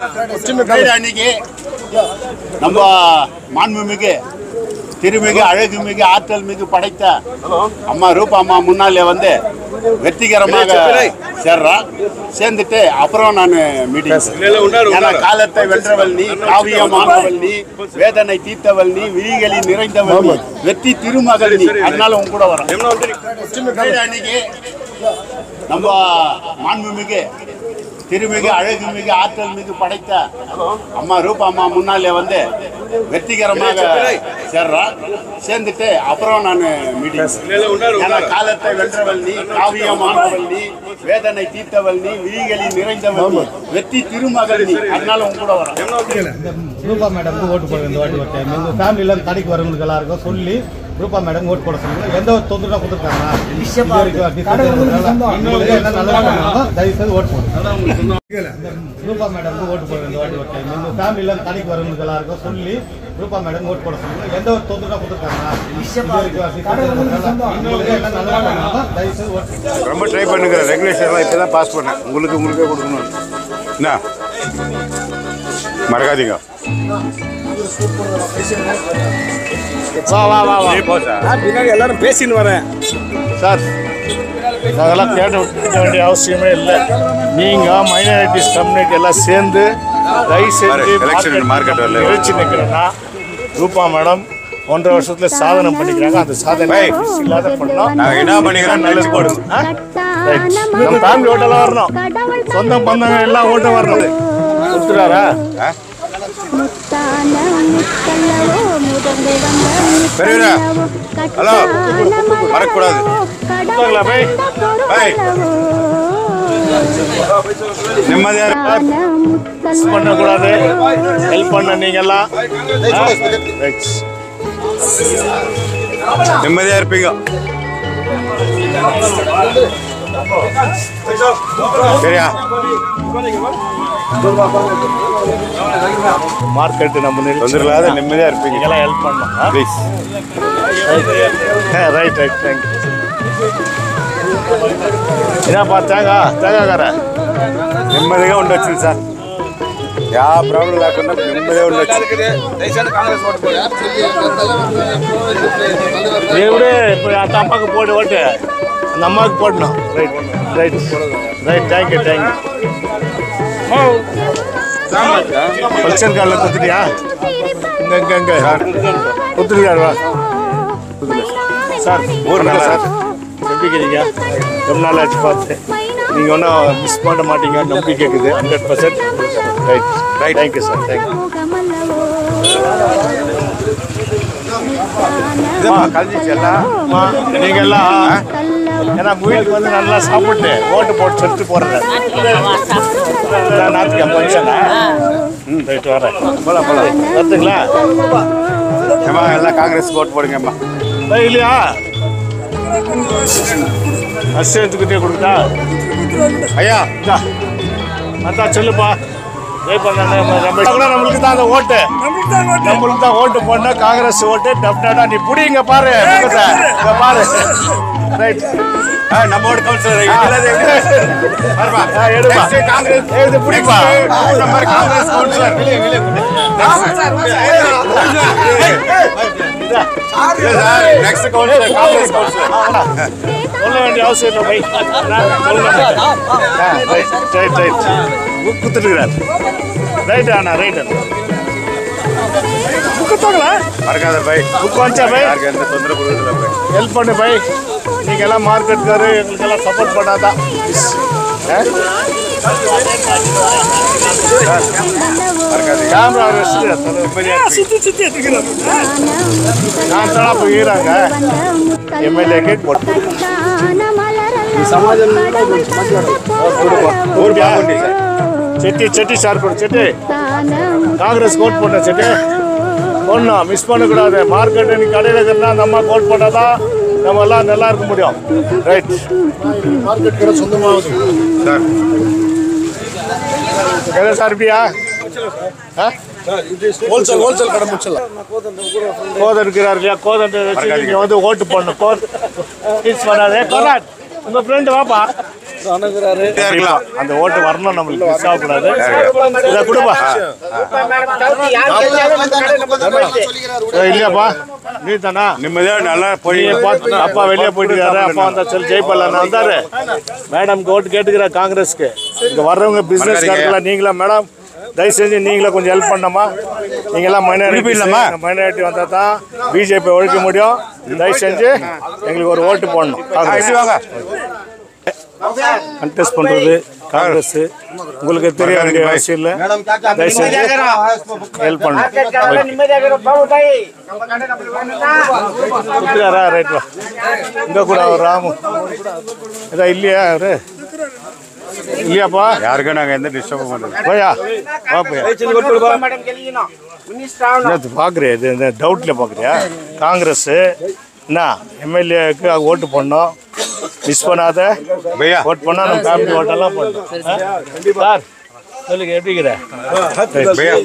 அன்னைக்கு நம்ம மாண்புமிகு திருமிகு அழகுமிகு ஆற்றல் மிகு படைத்த அம்மா ரூபா அம்மா முன்னாலே வந்து வெற்றிகரமாக சேர்றான் சேர்ந்துட்டு அப்புறம் நான் மீட்டிங் ஏன்னா காலத்தை வென்றவள் நீ காவியமானவள் நீ வேதனை தீர்த்தவள் நீ விழிகளில் நிறைந்தவள் நீ வெற்றி திருமகள் நீ அதனால உன் கூட வரேன் அன்னைக்கு நம்ம மாண்புமிகு திருமிகு அழகுமிகு ஆற்றல் மிகு படைத்த அம்மா ரூபா அம்மா முன்னாலே வந்து வெற்றிகரமாக சேர்றான் சேர்ந்துட்டு அப்புறம் நான் மீட்டிங் ஏன்னா காலத்தை வென்றவள் நீ காவியமானவள் நீ வேதனை தீர்த்தவள் நீ விழிகளில் நிறைந்தவள் நீ வெற்றி திருமகள் நீ அதனால உன் கூட வரேன் ரூபா மேடம்க்கு ஓட்டு போடுங்க இந்த வாட்டி ஒரு டைம் எங்கள் ஃபேமிலியில் கடைக்கு வரவங்களுக்கு எல்லாருக்கும் சொல்லி ரூபா மேடம் ஓட்டு போட சொல்லுங்க எந்த ஒரு தொந்தரவு கொடுத்துருக்காங்க இது வரைக்கும் டிஃபரெண்ட் கொடுக்குறாங்க. உங்களுக்கு என்ன நல்லது பண்ணாங்களோ தயவு செய்து ஓட்டு போடுங்க ரூபா மேடம்க்கு ஓட்டு போடுங்க இந்த வாட்டி ஒரு டைம் எங்கள் ஃபேமிலியில் கடைக்கு வரவங்களுக்கு எல்லாருக்கும் சொல்லி ரூபா மேடம் ஓட்டு போட சொல்லுங்க எந்த ஒரு தொந்தரவு கொடுத்துருக்காங்க இது வரைக்கும் different கொடுக்குறாங்க. உங்களுக்கு என்ன நல்லது பண்ணாங்களோ தயவு செய்து ஓட்டு போடுங்க ரொம்ப ட்ரை பண்ணுங்க ரெகுலேஷன்லாம் இப்போ தான் பாஸ் பண்ணேன் உங்களுக்கு உங்களுக்கே கொடுக்கணும் என்ன மறக்காதீங்க வா வா வா வா பின்னாடி எல்லாரும் பேசின்னு வரேன் சார் அதெல்லாம் கேட்டு விட்டுக்க வேண்டிய அவசியமே இல்லை நீங்கள் மைனாரிட்டிஸ் கம்யூனிட்டி எல்லாம் சேர்ந்து தயவு பாரு, செஞ்சு election market வரல. நிகழ்ச்சி நிற்கிறேன்னா ரூபா மேடம் ஒன்றரை வருஷத்துல சாதனை பண்ணிக்கிறாங்க அந்த சாதனை பை. miss இல்லாத பண்ணோம் நாங்கள் என்ன பண்ணிக்கிறோம் நல்லது போடுங்க ஆ? Right. நம்ம ஃபேமிலி ஓட்டெல்லாம் வரணும் சொந்த பந்தங்க எல்லாம் ஓட்ட வரணும் கொடுத்துறாரா பெரியவரா, ஹலோ, வரக்கூடாது. கொடுத்தாங்களா பை பை. நிம்மதியாக இருப்பா மிஸ் பண்ணக்கூடாது ஹெல்ப் பண்ண நீங்க எல்லாம் ஆ? Right. நிம்மதியாக இருப்பீங்க சரியா மார்க்கெட் நம்ம தொந்தரவு இல்லாத நிம்மதியாக இருப்பீங்க நீங்கெல்லாம் ஹெல்ப் பண்ணணும் ப்ளீஸ் ரைட் ரைட் தேங்க்யூ என்னப்பா தேங்காய் தேங்காய்கார నెమ్మదిగా ఉండొచ్చు సార్ యా ప్రాబ్లం లేకుండా నెమ్మదిగా ఉండొచ్చు காங்கிரஸ் ஓட்டு போடு எப்படி இப்போ அந்த அம்மாவுக்கு போட்டு ஓட்டு அந்த அம்மாவுக்கு போடணும் right right right thank you thank you function கார்டில் கொடுத்துட்டியா இங்கே இங்கே இங்கே கொடுத்துருக்காரு வா சார் ஊர் நல்லா சார் எப்படி இருக்கிறீங்க ரொம்ப நாள் ஆச்சு பார்த்து நீங்கள் ஒன்றும் மிஸ் பண்ண மாட்டீங்க நம்பிக்கை இருக்குது hundred percent right right thank you sir thank you కలిసి ఎలా அம்மா நீங்கள் எல்லாம் ஏன்னா வீட்டுக்கு வந்து நல்லா சாப்பிட்டு ஓட்டு போட்டு சொல்லிட்டு போகிறேன் நாத்துக்கு ஃபங்க்ஷனா ரைட் வரேன் போலாம் போலாம் வருதுங்களா ఏమా ఎలా కాంగ్రెస్ ఓటు పోடுங்கమ్మా ஏய், இல்லையா அசிஸ்டன்ட்டுக்கிட்டே கொடுத்தா అయ్యా இந்தா அதான் சொல்லுப்பா ஜெய் பண்ண நம்ம கூட நம்மளுக்கு தான் அந்த ஓட்டு நம்மளுக்கு தான் ஓட்டு போடனா காங்கிரஸ் ஓட்டு டெஃபினட்டா நீ புடிங்க பாரு முகத்தை. இங்க பாரு ரைட் நம்ம ஓட்டு கவுன்சிலர் எடுப்பா காங்கிரஸ் ஏய், இது பிடிப்பா number Congress councillor next councillor Congress councillor சொல்ல வேண்டிய அவசியம் இல்லை bye right right right book கொடுத்துருக்கிறார் ரைட் அண்ணா ரைட் அண்ணா புக் கொடுத்தாங்களா மறக்காத பை புக் வந்துச்சா பை யாருக்கு எந்த தொந்தரவு கொடுக்கல பை ஹெல்ப் பண்ணு பை நீங்கள் எல்லாம் மார்க்கெட்டுக்காரு எங்களுக்கெல்லாம் சப்போர்ட் பண்ணாதான் Yes. ஆ? மறக்காதீங்க கேமரா வச்சுட்டு நான் தான் போயிடுறாங்க எம்எல்ஏ கேட் போட்டு ఊరు బాగుంది సార్ செட்டி செட்டி சார் போடு செட்டி காங்கிரஸ் கோட் போட்ட செட்டி ஒன்றும் மிஸ் பண்ணக்கூடாது மார்க்கெட் நீ கடையில் இருக்கிறனா அந்த அம்மா கோட் போட்டாதான் நம்ம எல்லாம் நல்லா இருக்க முடியும் ரைட் மார்க்கெட் கடை சொந்தமாகுது సార్ எதை சார் இப்படியா ஹோல்சேல் ஹோல்சேல் கடை முடிச்சிடலாம் கோதன் இருக்கிறார் இல்லையா கோதன் வச்சு நீங்கள் வந்து ஓட்டு போடணும் கோத் மிஸ் பண்ணாதே கோராட் உங்கள் ஃப்ரெண்டு வாப்பா இருக்கலாம் அந்த ஓட்டு வரணும் நம்மளுக்கு மிஸ் ஆகக்கூடாது இதை கொடுப்பா ஏய், இல்லையாப்பா நீ தானா நிம்மதியா நல்லா போய் நீ பார்த்து அப்பா வெளியே போயிட்டு இருக்காரு அப்பா வந்தா சொல்லி ஜெயிப்பல வந்தாரு மேடம்க்கு ஓட்டு கேட்டுக்கிறா காங்கிரஸ்க்கு இங்க வர்றவங்க பிசினஸ் காரங்களா நீங்களா மேடம் தயவு செஞ்சு நீங்களே கொஞ்சம் ஹெல்ப் பண்ணமா நீங்க எல்லாம் மைனாரிட்டி இல்லம்மா? மைனாரிட்டி வந்தா தான் பிஜேபி ஒழிக்க முடியும் தயவு செஞ்சு எங்களுக்கு ஒரு ஓட்டு போடணும் காங்கிரஸ் வாங்க கண்டெஸ்ட் பண்றது காங்கிரஸ் உங்களுக்கு தெரிய வேண்டிய அவசியம் இல்லை தயவு செஞ்சு ஹெல்ப் பண்ணணும் கொடுத்துக்காரா ரைட் வா இங்க கூட அவர் ராமு இதா இல்லையா அவரு இல்லையாப்பா யாருக்கும் நாங்க எந்த டிஸ்டர்பும் பண்ணல போயா வா போயா என்னது பார்க்குறியா இது இந்த டவுட்டில் பார்க்குறியா காங்கிரஸ் என்ன எம்எல்ஏக்கு ஓட்டு பண்ணோம் மிஸ் பண்ணாத பையா ஓட் பண்ணா நம்ம ஃபேமிலி ஓட்டெல்லாம் பண்ணோம் சார் சொல்லுங்க எப்படிங்கிற பையா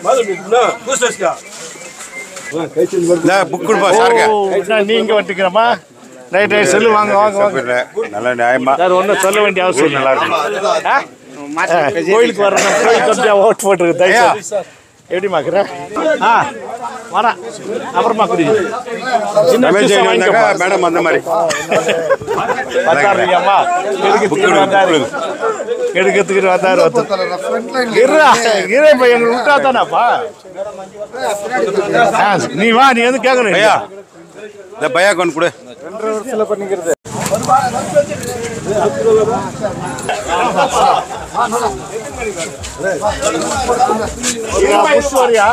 இந்த புக் கொடுப்பா சாருங்க ஓ, என்ன நீங்க வந்துக்கிறமா ரைட் ரைட் சொல்லு வாங்க வாங்க வாங்க நல்ல நியாயமா சார் ஒன்றும் சொல்ல வேண்டிய அவசியம் நல்லா இருக்கு ஆ? ஆ, கோயிலுக்கு வரணும் கோயிலுக்கு வந்து ஓட்டு போட்டுருக்கு தயவு எப்படி மாக்குற ஆ வரேன் அப்புறமா குடி சின்ன ரமேஷ் juice ஜெயின் வாங்கிக்கப்பா. வந்தாக்கா மேடம் அந்த மாதிரி வந்தாருங்கம்மா எடுக்கிறதுக்கு வந்தாரு எடுக்கிறதுக்கு வந்தாரு ஒருத்தர். இருடா, இரு இப்ப எங்களுக்கு விட்டா தானப்பா ஆ, நீ வா நீ வந்து கேட்கணும் பையா இந்த பையா கொண்டு கொடு புஷ்வரியா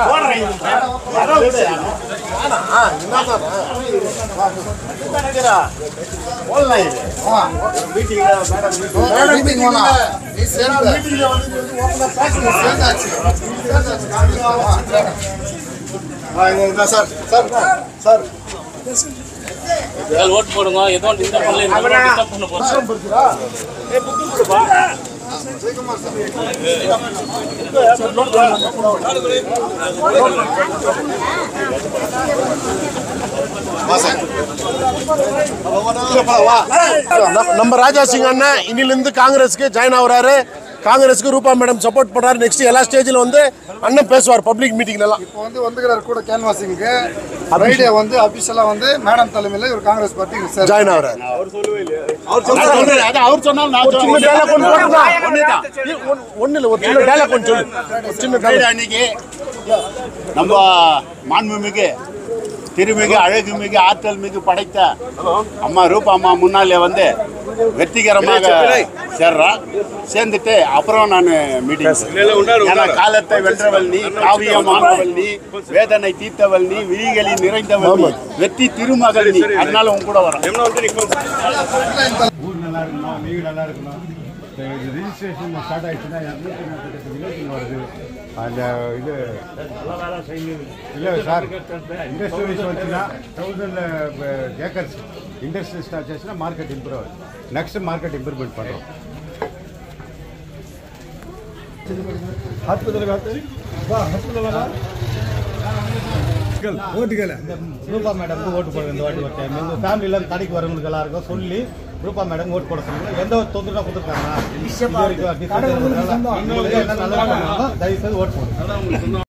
ஓட்டு போடுங்க ஏதோ ஒன்று டிஸ்டர்ப் பண்ணல டிஸ்டர்ப் பண்ண போறோம் நம்ம ராஜா சிங் அண்ணன் இன்னிலிருந்து காங்கிரஸ்க்கு ஜாயின் ஆகுறாரு காங்கிரஸ்க்கு ரூபா மேடம் சப்போர்ட் பண்றாரு நெக்ஸ்ட் எல்லா ஸ்டேஜில் வந்து அண்ணன் பேசுவார் பப்ளிக் மீட்டிங்ல எல்லாம் இப்போ வந்து வந்துக்கிறார் கூட கேன்வாசிங்க்கு ஃப்ரைடே வந்து அபிஷியலா வந்து மேடம் தலைமையில் இவர் காங்கிரஸ் பார்ட்டிக்கு சேர் ஜாயின் ஆகுறாரு அவர் சொன்னாலும் நான் சின்ன டேலாக் ஒன்று போட்டுருந்தா ஒன்றும் இல்லை ஒரு சின்ன டேலாக் ஒன்று சொல்லு ஒரு சின்ன சொல்றேன். dialogue. அன்னைக்கு நம்ம மாண்புமிகு திருமிகு அழகுமிகு ஆற்றல் மிகு படைத்த அம்மா ரூபா அம்மா முன்னாலே வந்து வெற்றிகரமாக சேர்றா சேர்ந்துட்டு அப்புறம் நான் மீட்டிங் ஏன்னா காலத்தை வென்றவள் நீ காவியமானவள் நீ வேதனை தீர்த்தவள் நீ விழிகளில் நிறைந்தவள் நீ வெற்றி திருமகள் நீ அதனால உன் கூட வரேன் ஊர் நல்லா இருக்கணும் நீங்க நல்லா இருக்கணும் இப்போ இது ரிஜிஸ்ட்ரேஷன் ஸ்டார்ட் ஆயிடுச்சுன்னா இரநூத்தி நாற்பத்தெட்டு வில்லேஜ் வருது அந்த இது இல்லை சார் இண்டஸ்ட்ரியலிஸ்ட் வந்துச்சுன்னா தௌசண்ட் ஏக்கர்ஸ் இண்டஸ்ட்ரியல் ஸ்டார்ட் ஆச்சுன்னா மார்க்கெட் இம்ப்ரூவ் ஆகுது நெக்ஸ்ட் மார்க்கெட் இம்ப்ரூவ்மெண்ட் பண்ணுறோம் ரூபா மேடம்க்கு ஓட்டு போடுங்க இந்த வாட்டி ஒரு டைம் எங்கள் ஃபேமிலியில் கடைக்கு வரவங்களுக்கு எல்லாருக்கும் சொல்லி ரூபா மேடம் ஓட்டு போட சொல்லுங்க எந்த ஒரு தொந்தரவு கொடுத்துருக்காங்க இது வரைக்கும் டிஸ்கவுண்ட் என்ன நல்லது பண்ணுவாங்க தயவு செய்து ஓட்டு போடுங்க